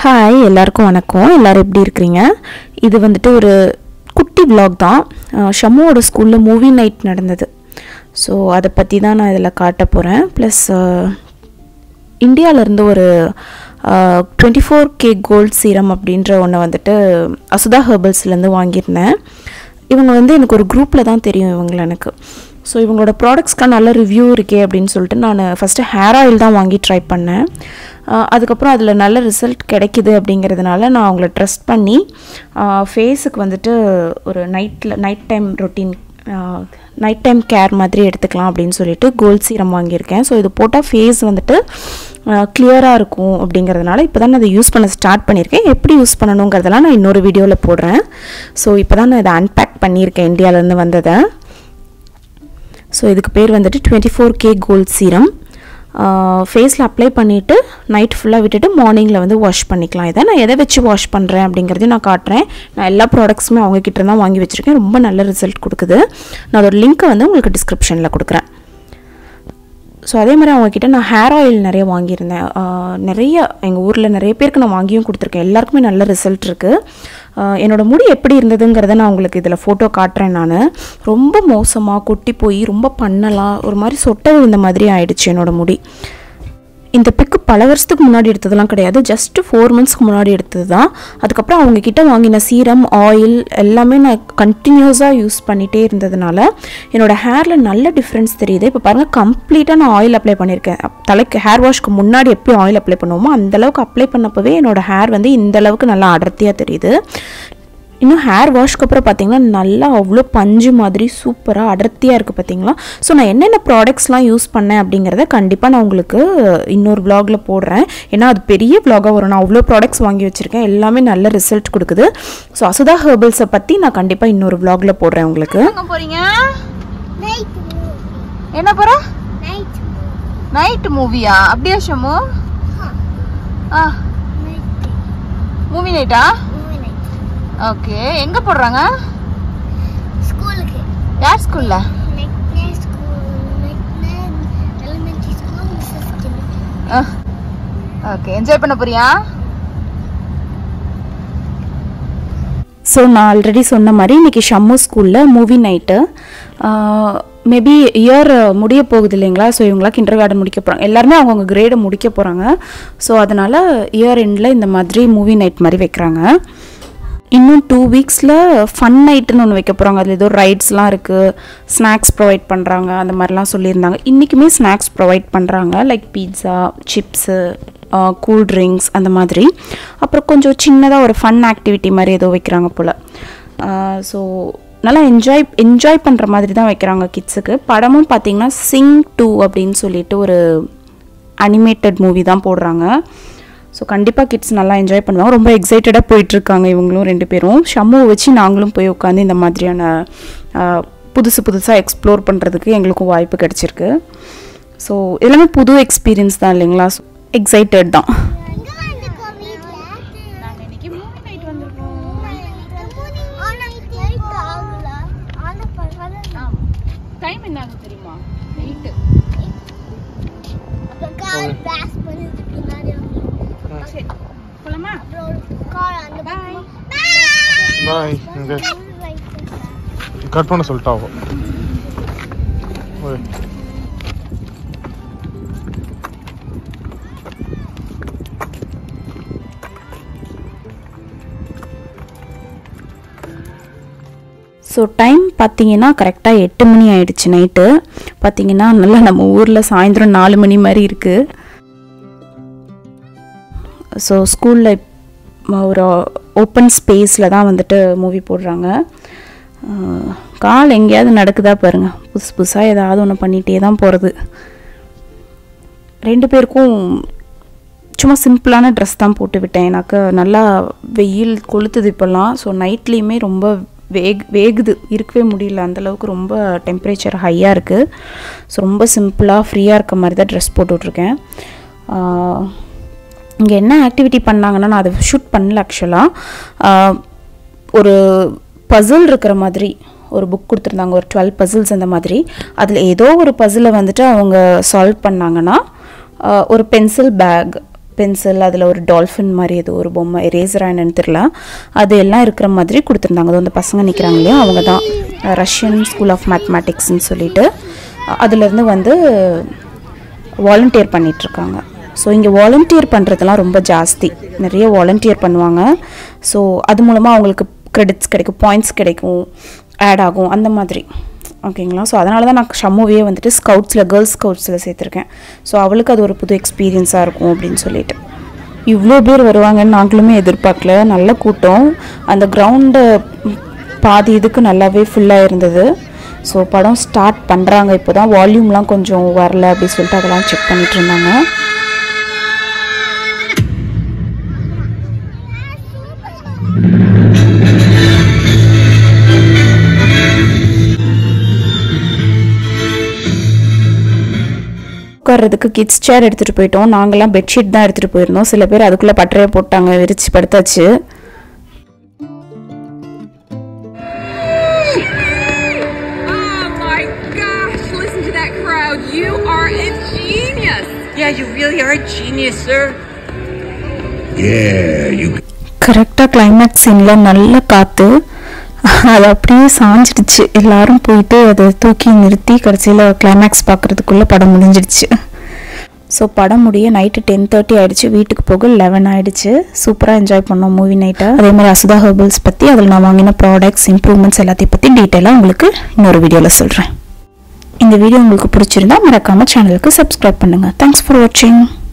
Hi எல்லாருக்கும் வணக்கம் எல்லோரும் எப்படி இருக்கிறீங்க இது வந்துட்டு ஒரு குட்டி vlog தான் அஹ் ஷம்முவோட ஸ்கூலில் மூவி நைட் நடந்தது ஸோ அதை பற்றி தான் நான் இதில் காட்ட போகிறேன் ப்ளஸ் இந்தியாவிலேருந்து ஒரு twenty four K gold serum அப்படின்ற ஒன்று வந்துட்டு அசுதா ஹெர்பல்ஸ்லேருந்து வாங்கியிருந்தேன் இவங்க வந்து எனக்கு ஒரு குரூப்பில் தான் தெரியும் இவங்கள எனக்கு ஸோ இவங்களோட ப்ராடக்ட்ஸ்க்கான நல்ல ரிவ்யூ இருக்கே அப்படின்னு சொல்லிட்டு நான் ஃபஸ்ட்டு ஹேர் ஆயில் தான் வாங்கி ட்ரை பண்ணேன் ஆஹ் அதுக்கப்புறம் அதில் நல்ல ரிசல்ட் கிடைக்குது அப்படிங்கிறதுனால நான் அவங்கள ட்ரஸ்ட் பண்ணி ஃபேஸுக்கு வந்துட்டு ஒரு நைட்டில் night time routine night time care மாதிரி எடுத்துக்கலாம் அப்படின்னு சொல்லிட்டு கோல்ட் சீரம் வாங்கியிருக்கேன் ஸோ இது போட்டால் ஃபேஸ் வந்துட்டு கிளியராக இருக்கும் அப்படிங்கிறதுனால இப்போ தான் நான் அதை யூஸ் பண்ண ஸ்டார்ட் பண்ணியிருக்கேன் எப்படி யூஸ் பண்ணணுங்கிறதெல்லாம் நான் இன்னொரு வீடியோவில் போடுறேன் ஸோ இப்போ தான் நான் இதை அன்பேக் பண்ணியிருக்கேன் இந்தியாவிலேருந்து வந்ததை ஸோ இதுக்கு பேர் வந்துட்டு twenty four K gold serum ஃபேஸில் அப்ளை பண்ணிவிட்டு நைட் ஃபுல்லாக விட்டுட்டு மார்னிங்கில் வந்து வாஷ் பண்ணிக்கலாம் இதை நான் எதை வச்சு வாஷ் பண்ணுறேன் அப்படிங்கிறதையும் நான் காட்டுறேன் நான் எல்லா ப்ராடக்ட்ஸுமே அவங்க கிட்ட தான் வாங்கி வச்சுருக்கேன் ரொம்ப நல்ல ரிசல்ட் கொடுக்குது நான் அதோட லிங்க்கை வந்து உங்களுக்கு டிஸ்கிரிப்ஷனில் கொடுக்குறேன் ஸோ அதே மாதிரி அவங்கக்கிட்ட நான் ஹேர் ஆயில் நிறைய வாங்கியிருந்தேன் ஆஹ் நிறைய எங்கள் ஊரில் நிறைய பேருக்கு நான் வாங்கியும் கொடுத்துருக்கேன் எல்லாருக்குமே நல்ல ரிசல்ட் இருக்குது என்னோடய முடி எப்படி இருந்ததுங்கிறத நான் உங்களுக்கு இதில் ஃபோட்டோ காட்டுறேன் நான் ரொம்ப மோசமாக கொட்டி போய் ரொம்ப பண்ணலாம் ஒரு மாதிரி சொட்ட விழுந்த மாதிரி ஆயிடுச்சு என்னோடய முடி இந்த பிக்கு பல வருஷத்துக்கு முன்னாடி எடுத்ததெல்லாம் கிடையாது ஜஸ்ட் ஃபோர் மந்த்ஸ்க்கு முன்னாடி எடுத்தது தான் அதுக்கப்புறம் அவங்க கிட்ட வாங்கின சீரம் ஆயில் எல்லாமே நான் கண்டினியூஸாக யூஸ் பண்ணிகிட்டே இருந்ததுனால என்னோட ஹேரில் நல்ல டிஃப்ரென்ஸ் தெரியுது இப்போ பாருங்கள் கம்ப்ளீட்டாக நான் ஆயில் அப்ளை பண்ணியிருக்கேன் தலைக்கு ஹேர் வாஷ்க்கு முன்னாடி எப்படி ஆயில் அப்ளை பண்ணுவோமோ அந்தளவுக்கு அப்ளை பண்ணப்பவே என்னோட ஹேர் வந்து இந்த அளவுக்கு நல்லா அடர்த்தியாக தெரியுது இன்னும் ஹேர் வாஷ்க்கு அப்புறம் பார்த்தீங்கன்னா நல்லா அவ்வளோ பஞ்சு மாதிரி சூப்பராக அடர்த்தியாக இருக்குது பார்த்தீங்களா ஸோ நான் என்னென்ன ப்ராடக்ட்ஸ்லாம் யூஸ் பண்ணேன் அப்படிங்கிறத கண்டிப்பாக நான் உங்களுக்கு இன்னொரு vlogல போடுறேன் ஏன்னா அது பெரிய vlog-ஆ வரும் நான் அவ்வளோ ப்ராடக்ட்ஸ் வாங்கி வச்சுருக்கேன் எல்லாமே நல்ல ரிசல்ட் கொடுக்குது ஸோ அசுதா ஹெர்பல்ஸை பற்றி நான் கண்டிப்பாக இன்னொரு vlogல போடுறேன் உங்களுக்கு எங்க போறீங்க நைட் என்ன போற நைட் நைட் மூவியா அப்படியா ஷமு ஆ நைட் மூவி நைட்டா மூவி நைட் ஓகே எங்க போடுறாங்க ஸ்கூலுக்கு யார் ஸ்கூல்ல next school next elementary school Mrs Kim okay enjoy பண்ண போறியா ஸோ நான் ஆல்ரெடி சொன்ன மாதிரி இன்றைக்கி ஷம்மு ஸ்கூலில் மூவி நைட்டு மேபி இயர் முடிய போகுது இல்லைங்களா ஸோ இவங்களாம் கிண்டர் கார்டன் முடிக்க போகிறாங்க எல்லாருமே அவங்கவுங்க கிரேடை முடிக்க போகிறாங்க ஸோ அதனால் இயர் எண்டில் இந்த மாதிரி மூவி நைட் மாதிரி வைக்கிறாங்க இன்னும் டூ வீக்ஸில் ஃபன் நைட்டுன்னு ஒன்று வைக்க போகிறாங்க அதில் ஏதோ ரைட்ஸ்லாம் இருக்குது ஸ்நாக்ஸ் ப்ரொவைட் பண்ணுறாங்க அந்த மாதிரிலாம் சொல்லியிருந்தாங்க இன்றைக்குமே ஸ்நாக்ஸ் ப்ரொவைட் பண்ணுறாங்க like pizza chips cool drinks அந்த மாதிரி அப்புறம் கொஞ்சம் சின்னதாக ஒரு ஃபன் ஆக்டிவிட்டி மாதிரி ஏதோ வைக்கிறாங்க போல் ஸோ நல்லா என்ஜாய் என்ஜாய் பண்ணுற மாதிரி தான் வைக்கிறாங்க கிட்ஸுக்கு படமும் பார்த்தீங்கன்னா சிங் டூ அப்படின்னு சொல்லிட்டு ஒரு அனிமேட்டட் மூவி தான் போடுறாங்க ஸோ கண்டிப்பாக கிட்ஸ் நல்லா என்ஜாய் பண்ணுவாங்க ரொம்ப எக்ஸைட்டடாக போயிட்டுருக்காங்க இவங்களும் ரெண்டு பேரும் ஷம்முவை வச்சு நாங்களும் போய் உட்காந்து இந்த மாதிரியான ஆஹ், புதுசு புதுசாக எக்ஸ்ப்ளோர் பண்ணுறதுக்கு எங்களுக்கும் வாய்ப்பு கிடச்சிருக்கு ஸோ எல்லாமே புது எக்ஸ்பீரியன்ஸ் தான் இல்லைங்களா எக்ஸைட்டட் தான் எங்க வந்திருக்கோம் வீட்ல நாங்க இன்னைக்கு மூவி நைட் வந்திருக்கோம் ஆனா நைட் ஆகல ஆனா பரவாயில்ல டைம் என்ன ஆகுது தெரியுமா நைட்டு அப்புறம் கார் பிளாஸ் பண்ணுது பின்னாடி சரி போலாமா அப்புறம் ஒரு கார் அந்த Bye. பாய் இங்க கட் பண்ண சொல்லிட்டாவோ ஓய் ஸோ டைம் பார்த்தீங்கன்னா கரெக்டாக எட்டு மணி ஆயிடுச்சு நைட்டு பார்த்தீங்கன்னா நல்லா நம்ம ஊரில் சாயந்தரம் நாலு மணி மாதிரி இருக்குது ஸோ ஸ்கூலில் ஒரு ஓப்பன் ஸ்பேஸில் தான் வந்துட்டு மூவி போடுறாங்க அஹ், கால் எங்கேயாவது நடக்குதா பாருங்க புதுசு புதுசாக ஏதாவது ஒன்று பண்ணிகிட்டே தான் போகிறது ரெண்டு பேருக்கும் சும்மா சிம்பிளான ட்ரெஸ் தான் போட்டு விட்டேன் எனக்கு நல்லா வெயில் கொளுத்துது இப்போல்லாம் ஸோ நைட்லேயுமே ரொம்ப வேக் வேகுது இருக்கவே முடியல அந்தளவுக்கு ரொம்ப டெம்பரேச்சர் ஹையாக இருக்குது ஸோ ரொம்ப சிம்பிளாக ஃப்ரீயாக இருக்க மாதிரி தான் ட்ரெஸ் போட்டு விட்ருக்கேன் இங்கே என்ன ஆக்டிவிட்டி பண்ணாங்கன்னா நான் அதை ஷூட் பண்ணல ஆக்சுவலாக ஒரு பசில் இருக்கிற மாதிரி ஒரு புக் கொடுத்துருந்தாங்க ஒரு டுவெல் பசில்ஸ் அந்த மாதிரி அதில் ஏதோ ஒரு பசிலை வந்துட்டு அவங்க சால்வ் பண்ணாங்கன்னா ஆஹ், ஒரு பென்சில் பேக் பென்சில் அதில் ஒரு டால்ஃபின் மாதிரி ஏதோ ஒரு பொம்மை எரேசரா என்னன்னு தெரியல அது எல்லாம் இருக்கிற மாதிரி கொடுத்துருந்தாங்க அது அந்த பசங்க நிற்கிறாங்க இல்லையா அவங்க தான் ரஷ்யன் ஸ்கூல் ஆஃப் மேத்தமேட்டிக்ஸ்னு சொல்லிட்டு அதுலேருந்து வந்து வாலண்டியர் பண்ணிகிட்ருக்காங்க ஸோ இங்கே வாலண்டியர் பண்ணுறதெல்லாம் ரொம்ப ஜாஸ்தி நிறைய வாலண்டியர் பண்ணுவாங்க ஸோ அது மூலமாக அவங்களுக்கு கிரெடிட்ஸ் கிடைக்கும் பாயிண்ட்ஸ் கிடைக்கும் ஆட் ஆகும் அந்த மாதிரி ஓகேங்களா ஸோ அதனால தான் நான் ஷம்முவையே வந்துட்டு ஸ்கவுட்ஸில் கேர்ள்ஸ் ஸ்கவுட்ஸில் சேர்த்துருக்கேன் ஸோ அவளுக்கு அது ஒரு புது எக்ஸ்பீரியன்ஸாக இருக்கும் அப்படின்னு சொல்லிட்டு இவ்வளோ பேர் வருவாங்கன்னு நாங்களுமே எதிர்பார்க்கல நல்ல கூட்டம் அந்த கிரவுண்டு பாதி இதுக்கு நல்லாவே ஃபுல்லாக இருந்தது ஸோ படம் ஸ்டார்ட் பண்ணுறாங்க இப்போ தான் வால்யூம்லாம் கொஞ்சம் வரல அப்படி சொல்லிட்டு அதெல்லாம் செக் பண்ணிட்டு இருந்தாங்க உட்கார்றதுக்கு கிட்ஸ் சேர் எடுத்துகிட்டு போயிட்டோம் நாங்கள்லாம் பெட்ஷீட் தான் எடுத்துகிட்டு போயிருந்தோம் சில பேர் அதுக்குள்ளே பட்டறையை போட்டாங்க விரிச்சு படுத்தாச்சு Oh my gosh, listen to that crowd. You are a genius. Yeah, you really are a genius, sir. Yeah, you கரெக்டாக கிளைமேக்ஸ் சீனில் நல்ல காற்று அது அப்படியே சாஞ்சிடுச்சு எல்லாரும் போயிட்டு அதை தூக்கி நிறுத்தி கடைசியில் கிளைமேக்ஸ் பார்க்குறதுக்குள்ளே படம் முடிஞ்சிடுச்சு ஸோ படம் முடிய நைட்டு டென் தேர்ட்டி ஆயிடுச்சு வீட்டுக்கு போக லெவன் ஆயிடுச்சு சூப்பராக என்ஜாய் பண்ணோம் மூவி நைட்டை அதே மாதிரி அசுதா ஹெர்பல்ஸ் பற்றி அதில் நான் வாங்கின ப்ராடக்ட்ஸ் இம்ப்ரூவ்மெண்ட்ஸ் எல்லாத்தையும் பற்றி டீட்டெயிலாக உங்களுக்கு இன்னொரு வீடியோவில் சொல்கிறேன் இந்த வீடியோ உங்களுக்கு பிடிச்சிருந்தா மறக்காமல் சேனலுக்கு சப்ஸ்கிரைப் பண்ணுங்கள் தேங்க்ஸ் ஃபார் வாட்சிங்